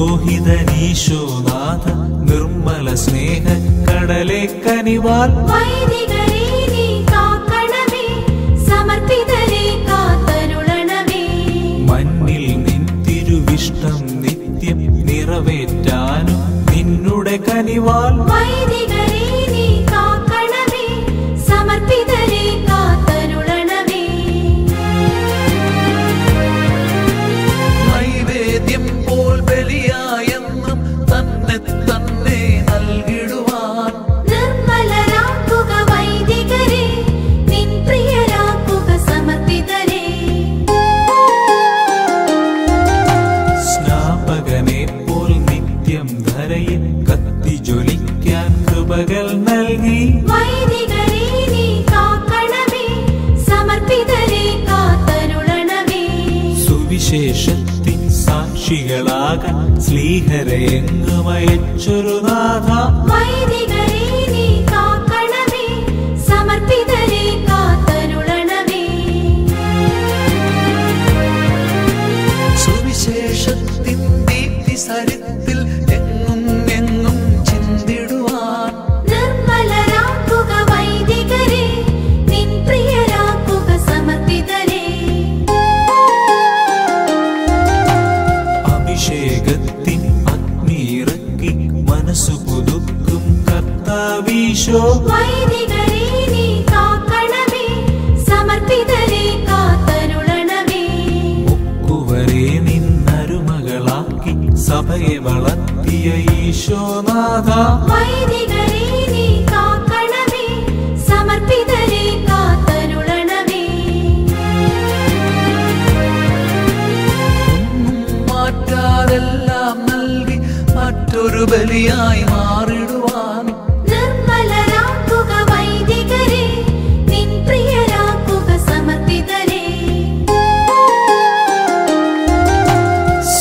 പുരോഹിതനീശോനാഥ നിർമ്മല സ്നേഹ കടലെ കനിവാൽ വൈദികരെ നീ കാക്കണമേ സമർപ്പിതരെ കാത്തരുളണമേ മണ്ണിൽ നിൻ തിരുവിഷ്ടം നിത്യം നിറവേറ്റാനും നിന്നുടെ കനിവാൽ വൈദികരെ നീ കാക്കണമേ സമർപ്പിതരെ കാത്തരുളണമേ നൈവേദ്യം പോൽ ബലിയായെന്നും തന്നെ തന്നെ നൽകിടുവാൻ നിർമ്മലരാക്കുക വൈദികരെ നിൻ പ്രിയരാക്കുക സമർപ്പിതരെ സ്നാപകനെ പോൽ നിത്യം ധരയിൽ കത്തി ജ്വലിക്കാൻ കൃപകൾ നൽകി വൈദികരെ നീ കാക്കണമേ സമർപ്പിതരെ കാത്തരുളണമേ സുവിശേഷത്തിൻ സാക്ഷികളാകാൻ സ്ലീഹരയെങ്ങുമയച്ചൊരു നാഥ വൈദികരെ നീ കാക്കണമേ സമർപ്പിതരെ കാത്തരുളണമേ സുവിശേഷത്തിൻ ദീപ്തി സരിത്തിൽ എങ്ങും എങ്ങും ചിന്തിടുവാൻ നിർമ്മലരാക്കുക വൈദികരെ നിൻ പ്രിയരാക്കുക സമർപ്പിതരെ അഭിഷേകത്തിൻ അഗ്നിയിറക്കി മനസ്സു പുതുക്കും കർത്താവീശോ വൈദികരെ നീ കാക്കണമേ സമർപ്പിതരെ കാത്തരുളണമേ ഒക്കുവരെ നിന്നരുമകളാക്കി സഭയെ വളർത്തിയ ഈശോനാഥ വൈദികരെ നീ കാക്കണമേ സമർപ്പിതരെ കാത്തരുളണമേ ഒന്നും മാറ്റാതെല്ലാം നൽകി മറ്റൊരു ബലിയായി മാറിടുവാൻ നിർമ്മലരാക്കുക വൈദികരെ നിൻ പ്രിയരാക്കുക സമർപ്പിതരെ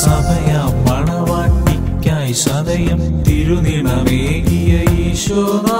സഭയാം മണവാട്ടിക്കായി സദയം തിരുനിണമേകിയ ഈശോനാഥ